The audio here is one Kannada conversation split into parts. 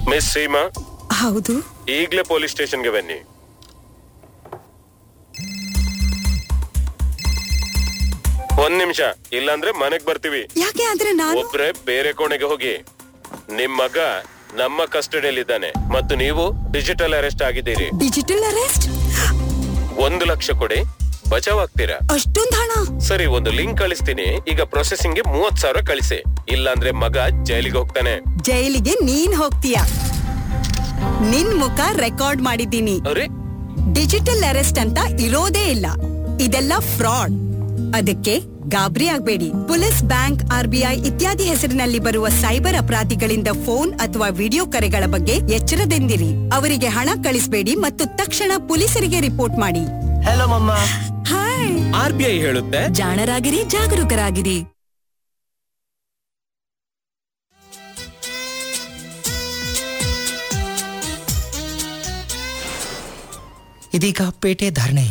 ಮಿಸ್ ಸೀಮಾ ಹೌದು ಈಗಲೇ ಪೊಲೀಸ್ ಸ್ಟೇಷನ್ಗೆ ಬನ್ನಿ ಒಂದ್ ನಿಮಿಷ ಇಲ್ಲಾಂದ್ರೆ ಮನೆಗ್ ಬರ್ತೀವಿ ಯಾಕೆ ಆದ್ರೆ ನಾನು ಒಬ್ರೆ ಬೇರೆ ಕೋಣೆಗೆ ಹೋಗಿ ನಿಮ್ ಮಗ ನಮ್ಮ ಕಸ್ಟಡಿಯಲ್ಲಿದ್ದಾನೆ ಮತ್ತು ನೀವು ಡಿಜಿಟಲ್ ಅರೆಸ್ಟ್ ಆಗಿದ್ದೀರಿ ಡಿಜಿಟಲ್ ಅರೆಸ್ಟ್ ಒಂದು ಲಕ್ಷ ಕೊಡಿ ಬಚಾವ್ ಆಗ್ತೀರಾ ಅಷ್ಟೊಂದ್ ಹಣ ಸರಿ ಒಂದು ಲಿಂಕ್ ಕಳಿಸ್ತೀನಿ ಈಗ ಪ್ರೊಸೆಸಿಂಗ್ ಗೆ ಮೂವತ್ ಸಾವಿರ ಕಳಿಸಿ ಇಲ್ಲಾಂದ್ರೆ ಮಗ ಜೈಲಿಗೆ ಹೋಗ್ತಾನೆ ಜೈಲಿಗೆ ನೀನ್ ಹೋಗ್ತೀಯ ನಿನ್ ಮುಖ ರೆಕಾರ್ಡ್ ಮಾಡಿದ್ದೀನಿ ಅರೆ ಡಿಜಿಟಲ್ ಅರೆಸ್ಟ್ ಅಂತ ಇರೋದೇ ಇಲ್ಲ ಇದೆಲ್ಲ ಫ್ರಾಡ್ ಅದಕ್ಕೆ ಗಾಬರಿ ಆಗ್ಬೇಡಿ ಪೊಲೀಸ್ ಬ್ಯಾಂಕ್ ಆರ್ಬಿಐ ಇತ್ಯಾದಿ ಹೆಸರಿನಲ್ಲಿ ಬರುವ ಸೈಬರ್ ಅಪರಾಧಿಗಳಿಂದ ಫೋನ್ ಅಥವಾ ವಿಡಿಯೋ ಕರೆಗಳ ಬಗ್ಗೆ ಎಚ್ಚರದಿಂದಿರಿ ಅವರಿಗೆ ಹಣ ಕಳಿಸಬೇಡಿ ಮತ್ತು ತಕ್ಷಣ ಪೊಲೀಸರಿಗೆ ರಿಪೋರ್ಟ್ ಮಾಡಿ ಹಲೋ ಮಮ್ಮ ಹಾಯ್ ಆರ್ ಬಿ ಐ ಹೇಳುತ್ತೆ ಜಾಣರಾಗಿರಿ ಜಾಗರೂಕರಾಗಿರಿ ಇದೀಗ ಪೇಟೆ ಧಾರಣೆ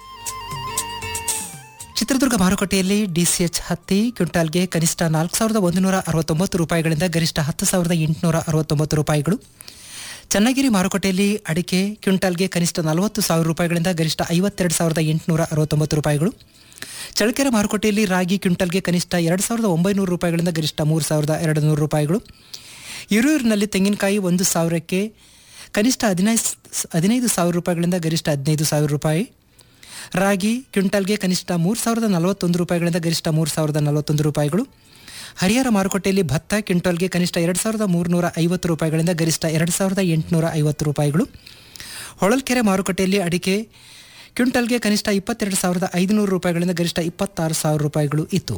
ಚಿತ್ರದುರ್ಗ ಮಾರುಕಟ್ಟೆಯಲ್ಲಿ ಡಿಸಿಎಚ್ ಹತ್ತಿ ಕ್ವಿಂಟಾಲ್ಗೆ ಕನಿಷ್ಠ ನಾಲ್ಕು ಸಾವಿರದ ಒಂದುನೂರ ಅರವತ್ತೊಂಬತ್ತು ರೂಪಾಯಿಗಳಿಂದ ಗರಿಷ್ಠ ಹತ್ತು ಸಾವಿರದ ಎಂಟುನೂರ ಅರವತ್ತೊಂಬತ್ತು ರೂಪಾಯಿಗಳು ಚನ್ನಗಿರಿ ಮಾರುಕಟ್ಟೆಯಲ್ಲಿ ಅಡಿಕೆ ಕ್ವಿಂಟಾಲ್ಗೆ ಕನಿಷ್ಠ ನಲವತ್ತು ಸಾವಿರ ರೂಪಾಯಿಗಳಿಂದ ಗರಿಷ್ಠ ಐವತ್ತೆರಡು ಸಾವಿರದ ಎಂಟುನೂರ ಅರವತ್ತೊಂಬತ್ತು ರೂಪಾಯಿಗಳು ಚಳ್ಳಕೆರೆ ಮಾರುಕಟ್ಟೆಯಲ್ಲಿ ರಾಗಿ ಕ್ವಿಂಟಲ್ಗೆ ಕನಿಷ್ಠ ಎರಡು ಸಾವಿರದ ಒಂಬೈನೂರು ರೂಪಾಯಿಗಳಿಂದ ಗರಿಷ್ಠ ಮೂರು ಸಾವಿರದ ಎರಡು ನೂರು ರೂಪಾಯಿಗಳು ಹಿರಿಯೂರಿನಲ್ಲಿ ತೆಂಗಿನಕಾಯಿ ಒಂದು ಸಾವಿರಕ್ಕೆ ಕನಿಷ್ಠ ಹದಿನೈದು ಹದಿನೈದು ಸಾವಿರ ರೂಪಾಯಿಗಳಿಂದ ಗರಿಷ್ಠ ಹದಿನೈದು ಸಾವಿರ ರೂಪಾಯಿ ರಾಗಿ ಕ್ವಿಂಟಲ್ಗೆ ಕನಿಷ್ಠ ಮೂರು ಸಾವಿರದ ನಲವತ್ತೊಂದು ರೂಪಾಯಿಗಳಿಂದ ಗರಿಷ್ಠ ಮೂರು ಸಾವಿರದ ನಲವತ್ತೊಂದು ರೂಪಾಯಿಗಳು ಹರಿಹರ ಮಾರುಕಟ್ಟೆಯಲ್ಲಿ ಭತ್ತ ಕ್ವಿಂಟಲ್ಗೆ ಕನಿಷ್ಠ ಎರಡು ಸಾವಿರದ ಮೂರುನೂರ ಐವತ್ತು ರೂಪಾಯಿಗಳಿಂದ ಗರಿಷ್ಠ ಎರಡು ಸಾವಿರದ ಎಂಟುನೂರ ಐವತ್ತು ರೂಪಾಯಿಗಳು ಹೊಳಲ್ಕೆರೆ ಮಾರುಕಟ್ಟೆಯಲ್ಲಿ ಅಡಿಕೆ ಕ್ವಿಂಟಲ್ಗೆ ಕನಿಷ್ಠ ಇಪ್ಪತ್ತೆರಡು ಸಾವಿರದ ಐದುನೂರು ರೂಪಾಯಿಗಳಿಂದ ಗರಿಷ್ಠ ಇಪ್ಪತ್ತಾರು ಸಾವಿರ ರೂಪಾಯಿಗಳು ಇತ್ತು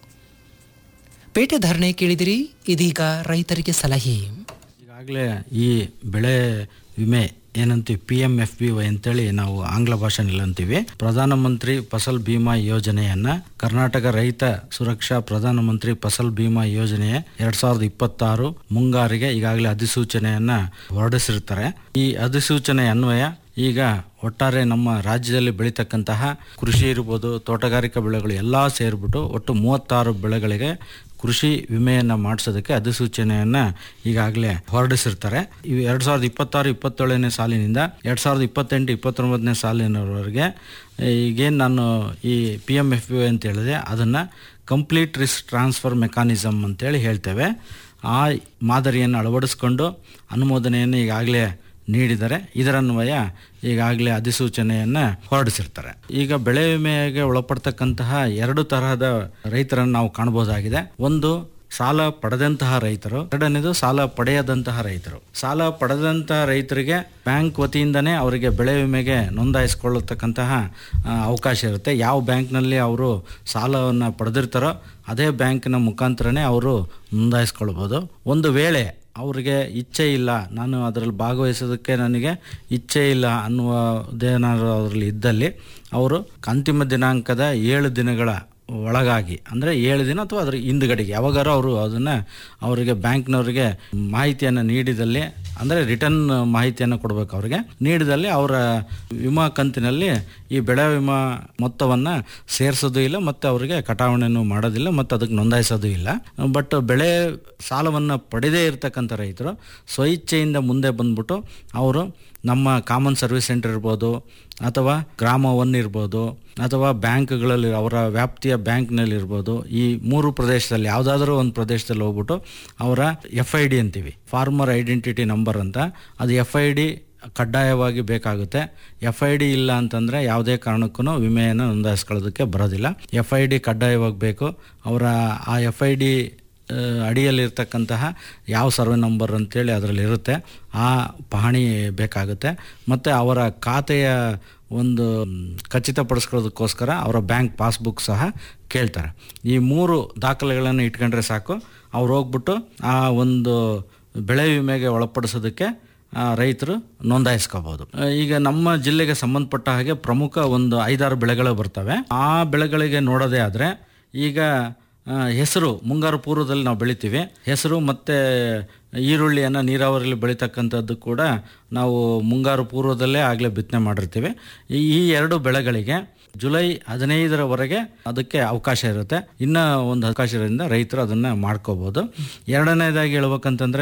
ಪೇಟೆ ಧಾರಣೆ ಕೇಳಿದಿರಿ ಇದೀಗ ರೈತರಿಗೆ ಸಲಹೆ ಈಗಾಗಲೇ ಈ ಬೆಳೆ ವಿಮೆ ಏನಂತೀವಿ P M F B Y ಅಂತೇಳಿ ನಾವು ಆಂಗ್ಲ ಭಾಷೆನಲ್ಲಿ ಅಂತೀವಿ ಪ್ರಧಾನಮಂತ್ರಿ ಫಸಲ್ ಬಿಮಾ ಯೋಜನೆಯನ್ನ ಕರ್ನಾಟಕ ರೈತ ಸುರಕ್ಷಾ ಪ್ರಧಾನಮಂತ್ರಿ ಫಸಲ್ ಬಿಮಾ ಯೋಜನೆಯ ಎರಡ್ ಸಾವಿರದ ಇಪ್ಪತ್ತಾರು ಮುಂಗಾರಿಗೆ ಈಗಾಗಲೇ ಅಧಿಸೂಚನೆಯನ್ನ ಹೊರಡಿಸಿರ್ತಾರೆ ಈ ಅಧಿಸೂಚನೆ ಅನ್ವಯ ಈಗ ಒಟ್ಟಾರೆ ನಮ್ಮ ರಾಜ್ಯದಲ್ಲಿ ಬೆಳೀತಕ್ಕಂತಹ ಕೃಷಿ ಇರ್ಬೋದು ತೋಟಗಾರಿಕಾ ಬೆಳೆಗಳು ಎಲ್ಲ ಸೇರಿಬಿಟ್ಟು ಒಟ್ಟು ಮೂವತ್ತಾರು ಬೆಳೆಗಳಿಗೆ ಕೃಷಿ ವಿಮೆಯನ್ನು ಮಾಡಿಸೋದಕ್ಕೆ ಅಧಿಸೂಚನೆಯನ್ನು ಈಗಾಗಲೇ ಹೊರಡಿಸಿರ್ತಾರೆ ಇವು ಎರಡು ಸಾವಿರದ ಇಪ್ಪತ್ತಾರು ಇಪ್ಪತ್ತೇಳನೇ ಸಾಲಿನಿಂದ ಎರಡು ಸಾವಿರದ ಇಪ್ಪತ್ತೆಂಟು ಇಪ್ಪತ್ತೊಂಬತ್ತನೇ ಸಾಲಿನವರೆಗೆ ಈಗೇನು ನಾನು ಈ ಪಿ ಎಮ್ ಎಫ್ ಯು ಅಂತ ಹೇಳಿದೆ ಅದನ್ನು ಕಂಪ್ಲೀಟ್ ರಿಸ್ಕ್ ಟ್ರಾನ್ಸ್ಫರ್ ಮೆಕಾನಿಸಮ್ ಅಂತೇಳಿ ಹೇಳ್ತೇವೆ ಆ ಮಾದರಿಯನ್ನು ಅಳವಡಿಸ್ಕೊಂಡು ಅನುಮೋದನೆಯನ್ನು ಈಗಾಗಲೇ ನೀಡಿದರೆ ಇದರನ್ವಯ ಈಗಾಗಲೇ ಅಧಿಸೂಚನೆಯನ್ನು ಹೊರಡಿಸಿರ್ತಾರೆ ಈಗ ಬೆಳೆ ವಿಮೆಗೆ ಒಳಪಡ್ತಕ್ಕಂತಹ ಎರಡು ತರಹದ ರೈತರನ್ನು ನಾವು ಕಾಣಬಹುದಾಗಿದೆ ಒಂದು ಸಾಲ ಪಡೆದಂತಹ ರೈತರು ಎರಡನೇದು ಸಾಲ ಪಡೆಯದಂತಹ ರೈತರು ಸಾಲ ಪಡೆದಂತಹ ರೈತರಿಗೆ ಬ್ಯಾಂಕ್ ವತಿಯಿಂದನೇ ಅವರಿಗೆ ಬೆಳೆ ವಿಮೆಗೆ ನೋಂದಾಯಿಸಿಕೊಳ್ಳತಕ್ಕಂತಹ ಆ, ಅವಕಾಶ ಇರುತ್ತೆ ಯಾವ ಬ್ಯಾಂಕ್ನಲ್ಲಿ ಅವರು ಸಾಲವನ್ನು ಪಡೆದಿರ್ತಾರೋ ಅದೇ ಬ್ಯಾಂಕಿನ ಮುಖಾಂತರನೇ ಅವರು ನೋಂದಾಯಿಸ್ಕೊಳ್ಬೋದು ಒಂದು ವೇಳೆ ಅವರಿಗೆ ಇಚ್ಛೆ ಇಲ್ಲ ನಾನು ಅದರಲ್ಲಿ ಭಾಗವಹಿಸೋದಕ್ಕೆ ನನಗೆ ಇಚ್ಛೆ ಇಲ್ಲ ಅನ್ನುವುದೇನಾದ್ರು ಅದರಲ್ಲಿ ಇದ್ದಲ್ಲಿ ಅವರು ಅಂತಿಮ ದಿನಾಂಕದ ಏಳು ದಿನಗಳ ಒಳಗಾಗಿ ಅಂದರೆ ಏಳು ದಿನ ಅಥವಾ ಅದರ ಹಿಂದುಗಡೆಗೆ ಯಾವಾಗಾರು ಅವರು ಅದನ್ನು ಅವರಿಗೆ ಬ್ಯಾಂಕ್ನವರಿಗೆ ಮಾಹಿತಿಯನ್ನು ನೀಡಿದಲ್ಲಿ ಅಂದರೆ ರಿಟರ್ನ್ ಮಾಹಿತಿಯನ್ನು ಕೊಡಬೇಕು ಅವರಿಗೆ ನೀಡಿದಲ್ಲಿ ಅವರ ವಿಮಾ ಕಂತಿನಲ್ಲಿ ಈ ಬೆಳೆ ವಿಮಾ ಮೊತ್ತವನ್ನು ಸೇರಿಸೋದು ಇಲ್ಲ ಮತ್ತು ಅವರಿಗೆ ಕಟಾವಣೆಯನ್ನು ಮಾಡೋದಿಲ್ಲ ಮತ್ತು ಅದಕ್ಕೆ ನೋಂದಾಯಿಸೋದು ಇಲ್ಲ ಬಟ್ ಬೆಳೆ ಸಾಲವನ್ನು ಪಡೆದೇ ಇರತಕ್ಕಂಥ ರೈತರು ಸ್ವಇಚ್ಛೆಯಿಂದ ಮುಂದೆ ಬಂದ್ಬಿಟ್ಟು ಅವರು ನಮ್ಮ ಕಾಮನ್ ಸರ್ವಿಸ್ ಸೆಂಟರ್ ಇರ್ಬೋದು ಅಥವಾ ಗ್ರಾಮ ಒನ್ ಇರ್ಬೋದು ಅಥವಾ ಬ್ಯಾಂಕ್ಗಳಲ್ಲಿ ಅವರ ವ್ಯಾಪ್ತಿಯ ಬ್ಯಾಂಕ್ನಲ್ಲಿ ಇರ್ಬೋದು ಈ ಮೂರು ಪ್ರದೇಶದಲ್ಲಿ ಯಾವುದಾದ್ರೂ ಒಂದು ಪ್ರದೇಶದಲ್ಲಿ ಹೋಗ್ಬಿಟ್ಟು ಅವರ ಎಫ್ ಐ ಡಿ ಅಂತೀವಿ ಫಾರ್ಮರ್ ಐಡೆಂಟಿಟಿ ನಂಬರ್ ಅಂತ ಅದು ಎಫ್ ಐ ಡಿ ಕಡ್ಡಾಯವಾಗಿ ಬೇಕಾಗುತ್ತೆ ಎಫ್ ಐ ಡಿ ಇಲ್ಲ ಅಂತಂದರೆ ಯಾವುದೇ ಕಾರಣಕ್ಕೂ ವಿಮೆಯನ್ನು ನೋಂದಾಯಿಸ್ಕೊಳ್ಳೋದಕ್ಕೆ ಬರೋದಿಲ್ಲ ಎಫ್ ಐ ಡಿ ಕಡ್ಡಾಯವಾಗಿ ಬೇಕು ಅವರ ಆ ಎಫ್ ಐ ಡಿ ಅಡಿಯಲ್ಲಿರ್ತಕ್ಕಂತಹ ಯಾವ ಸರ್ವೆ ನಂಬರ್ ಅಂತೇಳಿ ಅದರಲ್ಲಿ ಇರುತ್ತೆ ಆ ಪಹಣಿ ಬೇಕಾಗುತ್ತೆ ಮತ್ತು ಅವರ ಖಾತೆಯ ಒಂದು ಖಚಿತಪಡಿಸ್ಕೊಳ್ಳೋದಕ್ಕೋಸ್ಕರ ಅವರ ಬ್ಯಾಂಕ್ ಪಾಸ್ಬುಕ್ ಸಹ ಕೇಳ್ತಾರೆ ಈ ಮೂರು ದಾಖಲೆಗಳನ್ನು ಇಟ್ಕೊಂಡ್ರೆ ಸಾಕು ಅವ್ರು ಹೋಗ್ಬಿಟ್ಟು ಆ ಒಂದು ಬೆಳೆ ವಿಮೆಗೆ ಒಳಪಡಿಸೋದಕ್ಕೆ ಆ, ರೈತರು ನೋಂದಾಯಿಸ್ಕೋಬಹುದು ಆ, ಈಗ ನಮ್ಮ ಜಿಲ್ಲೆಗೆ ಸಂಬಂಧಪಟ್ಟ ಹಾಗೆ ಪ್ರಮುಖ ಒಂದು ಐದಾರು ಬೆಳೆಗಳು ಬರ್ತವೆ ಆ ಬೆಳೆಗಳಿಗೆ ನೋಡೋದೇ ಆದರೆ ಈಗ ಆ, ಹೆಸರು ಮುಂಗಾರು ಪೂರ್ವದಲ್ಲಿ ನಾವು ಬೆಳಿತೀವಿ ಹೆಸರು ಮತ್ತು ಈರುಳ್ಳಿಯನ್ನು ನೀರಾವರಿಯಲ್ಲಿ ಬೆಳೀತಕ್ಕಂಥದ್ದು ಕೂಡ ನಾವು ಮುಂಗಾರು ಪೂರ್ವದಲ್ಲೇ ಆಗಲೇ ಬಿತ್ತನೆ ಮಾಡಿರ್ತೀವಿ ಈ ಈ ಎರಡು ಬೆಳೆಗಳಿಗೆ ಜುಲೈ ಹದಿನೈದರವರೆಗೆ ಅದಕ್ಕೆ ಅವಕಾಶ ಇರುತ್ತೆ ಇನ್ನು ಒಂದು ಅವಕಾಶ ಇರೋದ್ರಿಂದ ರೈತರು ಅದನ್ನು ಮಾಡ್ಕೋಬೋದು ಎರಡನೇದಾಗಿ ಹೇಳ್ಬೇಕಂತಂದ್ರೆ